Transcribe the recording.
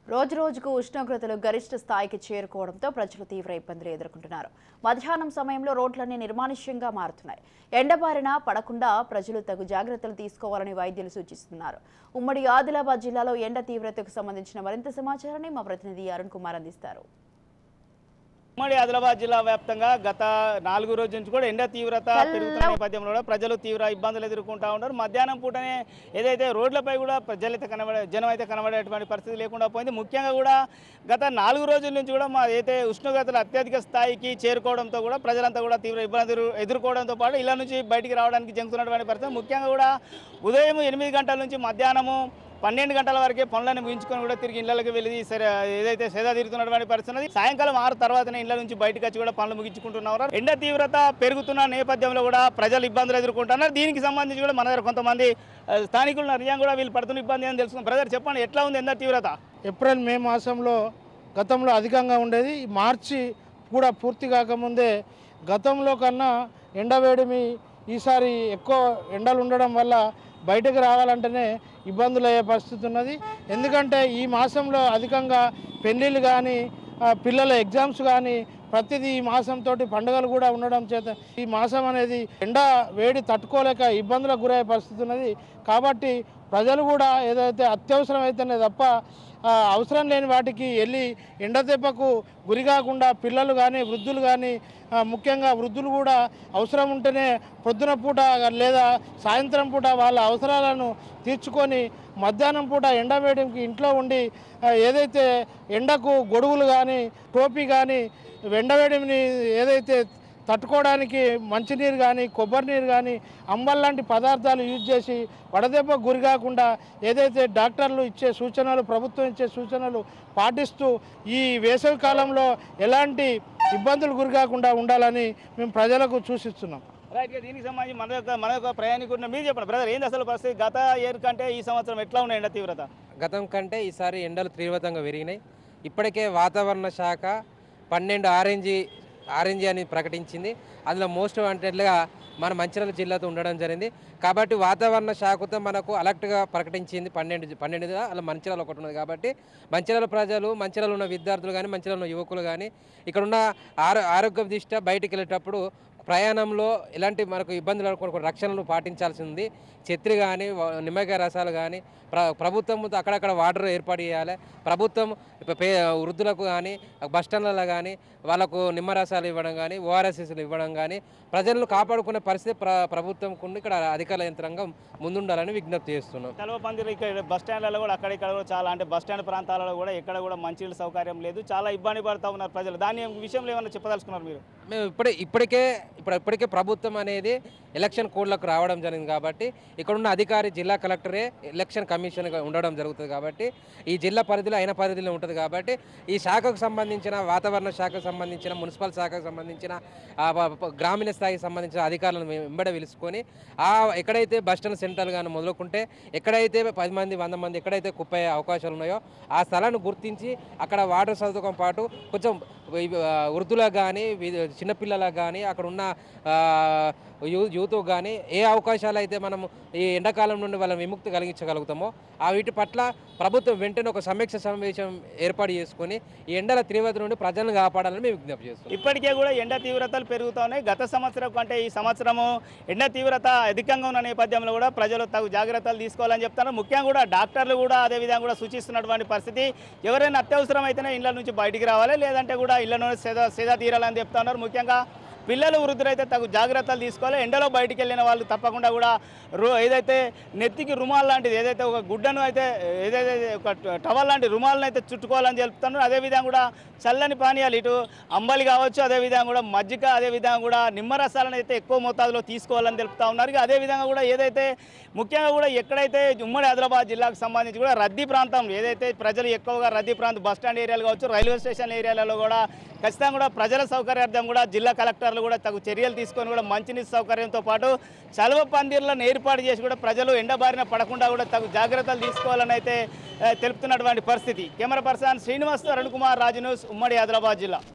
రోజు రోజుకు ఉష్ణోగ్రతలు గరిష్ట స్థాయికి చేరుకోవడంతో ప్రజలు తీవ్ర ఇబ్బందులు ఎదుర్కొంటున్నారు మధ్యాహ్నం సమయంలో రోడ్లన్నీ నిర్మానుష్యంగా మారుతున్నాయి ఎండబారిన పడకుండా ప్రజలు తగు జాగ్రత్తలు తీసుకోవాలని వైద్యులు సూచిస్తున్నారు ఉమ్మడి ఆదిలాబాద్ జిల్లాలో ఎండ తీవ్రతకు సంబంధించిన మరింత సమాచారాన్ని మా ప్రతినిధి అరుణ్ కుమార్ అందిస్తారు ఉమ్మడి ఆదిలాబాద్ జిల్లా వ్యాప్తంగా గత నాలుగు రోజుల నుంచి కూడా ఎండ తీవ్రత చల్ల- పెరుగుతున్న నేపథ్యంలో కూడా ప్రజలు తీవ్ర ఇబ్బందులు ఎదుర్కొంటా ఉన్నారు మధ్యాహ్నం పూటనే ఏదైతే రోడ్లపై కూడా ప్రజలు అయితే కనబడే జనం అయితే కనబడేటువంటి పరిస్థితి లేకుండా పోయింది ముఖ్యంగా కూడా గత నాలుగు రోజుల నుంచి కూడా మా అయితే ఉష్ణోగ్రతలు అత్యధిక స్థాయికి చేరుకోవడంతో కూడా ప్రజలంతా కూడా తీవ్ర ఇబ్బందులు ఎదుర్కోవడంతో పాటు ఇళ్ళ నుంచి బయటికి రావడానికి జంగుతున్నటువంటి పరిస్థితి ముఖ్యంగా కూడా ఉదయం ఎనిమిది గంటల నుంచి మధ్యాహ్నము పన్నెండు గంటల వరకే పనులను ముగించుకొని కూడా తిరిగి ఇళ్ళకి వెళ్ళి సరే ఏదైతే సేద తీరుతున్నటువంటి పరిస్థితి ఉన్నది సాయంకాలం ఆరు తర్వాతనే ఇళ్ళ నుంచి బయటకు వచ్చి కూడా పనులు ముగించుకుంటున్నారు ఎండ తీవ్రత పెరుగుతున్న నేపథ్యంలో కూడా ప్రజలు ఇబ్బందులు ఎదుర్కొంటున్నారు దీనికి సంబంధించి కూడా మన దగ్గర కొంతమంది ఆ, స్థానికులు ఉన్నారు. నిజంగా కూడా వీళ్ళు పడుతున్న ఇబ్బంది అని తెలుసుకున్నాం బ్రదర్ చెప్పండి ఎట్లా ఉంది ఎండ తీవ్రత ఏప్రిల్ మే మాసంలో గతంలో అధికంగా ఉండేది ఈ మార్చి కూడా పూర్తి కాకముందే గతంలో కన్నా ఎండవేడిమి ఈసారి ఎక్కువ ఎండలు ఉండడం వల్ల బయటకు రావాలంటేనే ఇబ్బందులు అయ్యే పరిస్థితి ఉన్నది ఎందుకంటే ఈ మాసంలో అధికంగా పెళ్ళిళ్ళు కానీ ఆ, పిల్లల ఎగ్జామ్స్ కానీ ప్రతిదీ ఈ మాసంతో పండుగలు కూడా ఉండడం చేత ఈ మాసం అనేది ఎండ వేడి తట్టుకోలేక ఇబ్బందులకు గురయ్యే పరిస్థితి ఉన్నది కాబట్టి ప్రజలు కూడా ఏదైతే అత్యవసరం అయితేనే తప్ప ఆ, అవసరం లేని వాటికి వెళ్ళి ఎండ దెబ్బకు గురి కాకుండా పిల్లలు కానీ వృద్ధులు కానీ ఆ, ముఖ్యంగా వృద్ధులు కూడా అవసరం ఉంటేనే పొద్దున పూట లేదా సాయంత్రం పూట వాళ్ళ అవసరాలను తీర్చుకొని మధ్యాహ్నం పూట ఎండ వేయడానికి ఇంట్లో ఉండి ఆ, ఏదైతే ఎండకు గొడుగులు కానీ టోపీ కానీ ఎండవేడిని ఏదైతే తట్టుకోవడానికి మంచినీరు కానీ కొబ్బరి నీరు కానీ అంబల్ లాంటి పదార్థాలు యూజ్ చేసి వడదెబ్బ గురి కాకుండా ఏదైతే డాక్టర్లు ఇచ్చే సూచనలు ప్రభుత్వం ఇచ్చే సూచనలు పాటిస్తూ ఈ వేసవి కాలంలో ఎలాంటి ఇబ్బందులు గురి కాకుండా ఉండాలని మేము ప్రజలకు సూచిస్తున్నాం రైట్ గా దీనికి సంబంధించి మన యొక్క మన యొక్క ప్రయాణికుడిని మీరు చెప్పండి బ్రదర్ ఏంది అసలు పరిస్థితి గత ఇయర్ కంటే ఈ సంవత్సరం ఎట్లా ఉన్నాయి ఎండ తీవ్రత గతం కంటే ఈసారి ఎండలు తీవ్రతంగా పెరిగినాయి ఇప్పటికే వాతావరణ శాఖ పన్నెండు ఆరెంజీ ఆరెంజీ అని ప్రకటించింది అందులో మోస్ట్ వాంటెడ్గా మన మంచిర్యాల జిల్లాతో ఉండడం జరిగింది కాబట్టి వాతావరణ శాఖతో మనకు అలర్ట్గా ప్రకటించింది పన్నెండు పన్నెండుగా అలా మంచిర్యాల ఒకటి ఉన్నది కాబట్టి మంచిర్యాల ప్రజలు మంచిర్యాల ఉన్న విద్యార్థులు కానీ మంచిర్యాల ఉన్న యువకులు కానీ ఇక్కడ ఉన్న ఆరో ఆరోగ్య దృష్ట్యా బయటికి వెళ్ళేటప్పుడు ప్రయాణంలో ఎలాంటి మనకు ఇబ్బందులు కొన్ని కొన్ని రక్షణలు పాటించాల్సి ఉంది ఛత్రి కానీ నిమ్మకాయ రసాలు కానీ ప్ర ప్రభుత్వం అక్కడక్కడ వాటర్ ఏర్పాటు చేయాలి ప్రభుత్వం పే- పే వృద్ధులకు కానీ బస్ స్టాండ్లలో కానీ వాళ్ళకు నిమ్మరసాలు ఇవ్వడం కానీ ఓఆర్ఎస్ఎస్లు ఇవ్వడం కానీ ప్రజలను కాపాడుకునే పరిస్థితి ప్ర ప్రభుత్వం కుండి ఇక్కడ అధికార యంత్రాంగం ముందుండాలని విజ్ఞప్తి చేస్తున్నాం తెలవ పందిరి ఇక్కడ బస్ స్టాండ్లలో కూడా అక్కడిక్కడ కూడా చాలా అంటే బస్ స్టాండ్ ప్రాంతాలలో కూడా ఎక్కడ కూడా మంచి సౌకర్యం లేదు చాలా ఇబ్బంది పడుతూ ఉన్నారు ప్రజలు దాని విషయంలో ఏమైనా చెప్పదలుచుకున్నారు మీరు మేము ఇప్పుడే ఇప్పటికే ఇప్పుడు ఇప్పటికే ప్రభుత్వం అనేది ఎలక్షన్ కోడ్లకు రావడం జరిగింది కాబట్టి ఇక్కడ ఉన్న అధికారి జిల్లా కలెక్టరే ఎలక్షన్ కమిషన్గా ఉండడం జరుగుతుంది కాబట్టి ఈ జిల్లా పరిధిలో అయిన పరిధిలో ఉంటుంది కాబట్టి ఈ శాఖకు సంబంధించిన వాతావరణ శాఖకు సంబంధించిన మున్సిపల్ శాఖకు సంబంధించిన ఆ ప- ప- గ్రామీణ స్థాయికి సంబంధించిన అధికారులను మేము వెంబడ పిలుచుకొని ఆ ఎక్కడైతే బస్ స్టాండ్ సెంటర్ కానీ మొదలుకుంటే ఎక్కడైతే పది మంది వంద మంది ఎక్కడైతే కుప్పయ్యే అవకాశాలు ఉన్నాయో ఆ స్థలాన్ని గుర్తించి అక్కడ వాటర్ సదుపాయం పాటు కొంచెం ఇవి, ఆ, వృద్ధులకు కానీ చిన్నపిల్లలకు కానీ అక్కడ ఉన్న ఆ, యూ యూత్ కానీ ఏ అవకాశాలు అయితే మనం ఈ ఎండాకాలం నుండి వాళ్ళని విముక్తి కలిగించగలుగుతామో ఆ వీటి పట్ల ప్రభుత్వం వెంటనే ఒక సమీక్ష సమావేశం ఏర్పాటు చేసుకొని ఈ ఎండల తీవ్రత నుండి ప్రజలను కాపాడాలని మేము విజ్ఞప్తి చేస్తున్నాం ఇప్పటికే కూడా ఎండ తీవ్రతలు పెరుగుతున్నాయి గత సంవత్సరం కంటే ఈ సంవత్సరము ఎండ తీవ్రత అధికంగా ఉన్న నేపథ్యంలో కూడా ప్రజలు తగు జాగ్రత్తలు తీసుకోవాలని చెప్తున్నారు ముఖ్యంగా కూడా డాక్టర్లు కూడా అదే విధంగా కూడా సూచిస్తున్నటువంటి పరిస్థితి ఎవరైనా అత్యవసరం అయితేనే ఇళ్ళ నుంచి బయటికి రావాలి లేదంటే కూడా ఇళ్ళలోనే సేద సేద తీరాలని చెప్తున్నారు ముఖ్యంగా పిల్లలు వృద్ధులైతే తగు జాగ్రత్తలు తీసుకోవాలి ఎండలో బయటికి వెళ్ళిన వాళ్ళు తప్పకుండా కూడా రు ఏదైతే నెత్తికి రుమాల్ లాంటిది ఏదైతే ఒక గుడ్డను అయితే ఏదైతే ఒక టవల్ లాంటి రుమాలను అయితే చుట్టుకోవాలని చెప్తున్నారు అదేవిధంగా కూడా చల్లని పానీయాలు ఇటు అంబలి కావచ్చు అదేవిధంగా కూడా మజ్జిగ అదేవిధంగా కూడా నిమ్మరసాలను అయితే ఎక్కువ మోతాదులో తీసుకోవాలని తెలుపుతా ఉన్నారు ఇక అదేవిధంగా కూడా ఏదైతే ముఖ్యంగా కూడా ఎక్కడైతే ఉమ్మడి ఆదిలాబాద్ జిల్లాకు సంబంధించి కూడా రద్దీ ప్రాంతం ఏదైతే ప్రజలు ఎక్కువగా రద్దీ ప్రాంతం బస్ స్టాండ్ ఏరియాలు కావచ్చు రైల్వే స్టేషన్ ఏరియాలలో కూడా ఖచ్చితంగా కూడా ప్రజల సౌకర్యార్థం కూడా జిల్లా కలెక్టర్లు కూడా తగు చర్యలు తీసుకొని కూడా మంచినీటి సౌకర్యంతో పాటు చలవ పందిర్లను ఏర్పాటు చేసి కూడా ప్రజలు ఎండబారిన పడకుండా కూడా తగు జాగ్రత్తలు తీసుకోవాలని అయితే ఆ, తెలుపుతున్నటువంటి పరిస్థితి camera person Srinivas Arun Kumar Raju news ఉమ్మడి ఆదిలాబాద్ జిల్లా